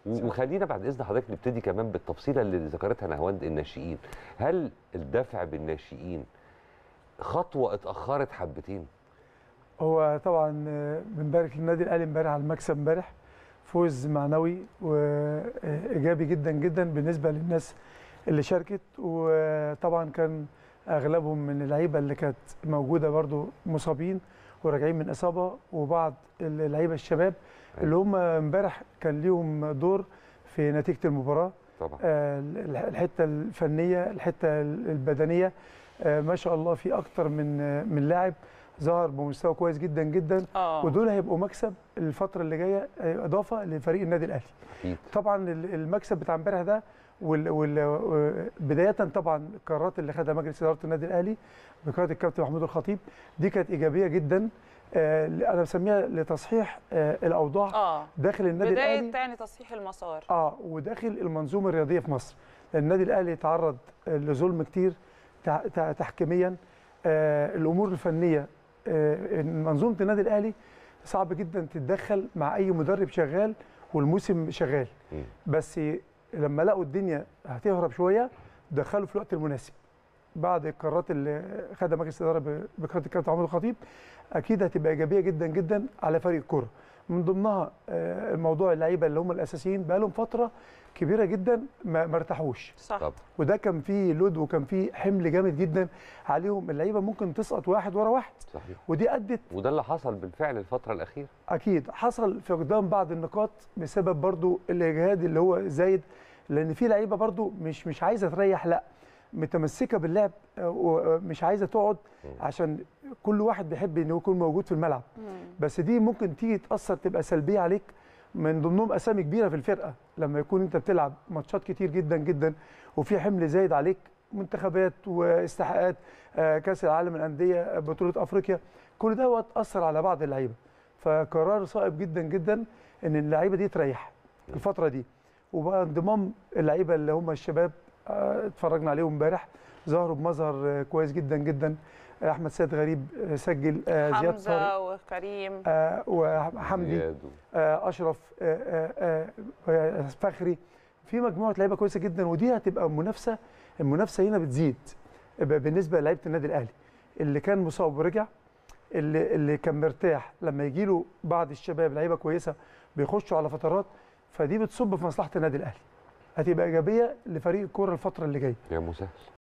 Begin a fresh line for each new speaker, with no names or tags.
و- وخلينا بعد اذن حضرتك نبتدي كمان بالتفصيله اللي ذكرتها نهواند الناشئين هل الدفع بالناشئين خطوه اتاخرت حبتين
هو طبعا آه، بنبارك للنادي الاهلي امبارح على المكسب امبارح فوز معنوي وايجابي جدا جدا بالنسبه للناس اللي شاركت وطبعا كان اغلبهم من اللعيبه اللي كانت موجوده برضو مصابين وراجعين من اصابه وبعض اللعيبه الشباب اللي هم امبارح كان ليهم دور في نتيجه المباراه
طبعا
آه، الحته الفنيه الحته البدنيه آه، ما شاء الله في اكتر من آه، من لاعب ظهر بمستوى كويس جدا جدا
اه
ودول هيبقوا مكسب الفتره اللي جايه آه، اضافه لفريق النادي الاهلي
اكيد
طبعا ال- المكسب بتاع امبارح ده وال وال بدايه طبعا القرارات اللي خدها مجلس اداره النادي الاهلي بقياده الكابتن محمود الخطيب دي كانت ايجابيه جدا آه، انا بسميها لتصحيح آه، الاوضاع
اه
داخل النادي الاهلي
بدايه تاني تصحيح المسار
اه وداخل المنظومه الرياضيه في مصر النادي الاهلي تعرض لظلم كتير تع- تع- تحكيميا آه الامور الفنيه آه منظومه النادي الاهلي صعب جدا تتدخل مع اي مدرب شغال والموسم شغال
مم.
بس لما لقوا الدنيا هتهرب شويه دخلوا في الوقت المناسب بعد القرارات اللي خدها مجلس الاداره ب- بقياده الكابتن محمود الخطيب اكيد هتبقى ايجابيه جدا جدا على فريق الكره من ضمنها آه، الموضوع اللعيبه اللي هم الاساسيين بقى لهم فتره كبيره جدا ما ما ارتاحوش
صح
طب
وده كان فيه لود وكان فيه حمل جامد جدا عليهم اللعيبه ممكن تسقط واحد ورا واحد
صحيح
ودي ادت
وده اللي حصل بالفعل الفتره الاخيره
اكيد حصل فقدان بعض النقاط بسبب برضو الاجهاد اللي هو زايد لان في لعيبه برضو مش مش عايزه تريح لا متمسكه باللعب آه، ومش عايزه تقعد عشان كل واحد بيحب انه يكون موجود في الملعب
مم.
بس دي ممكن تيجي تاثر تبقى سلبيه عليك من ضمنهم اسامي كبيره في الفرقه لما يكون انت بتلعب ماتشات كتير جدا جدا وفي حمل زايد عليك منتخبات واستحقاقات آه، كاس العالم للانديه آه، بطوله افريقيا كل ده اثر على بعض اللعيبه فقرار صائب جدا جدا ان اللعيبه دي تريح الفتره دي وبقى انضمام اللعيبه اللي هم الشباب آه، اتفرجنا عليهم امبارح ظهروا بمظهر آه، كويس جدا جدا احمد سيد غريب آه، سجل آه، زياد طارق
حمزه وكريم
آه، وحمدي
زياد و-
آه، اشرف آه، آه، آه، فخري في مجموعه لعيبه كويسه جدا ودي هتبقى منافسه المنافسه هنا بتزيد ب- بالنسبه لعيبه النادي الاهلي اللي كان مصاب ورجع اللي اللي كان مرتاح لما يجي له بعض الشباب لعيبه كويسه بيخشوا على فترات فدي بتصب في مصلحه النادي الاهلي هتبقى ايجابيه لفريق الكوره الفتره اللي جايه
يا مسهل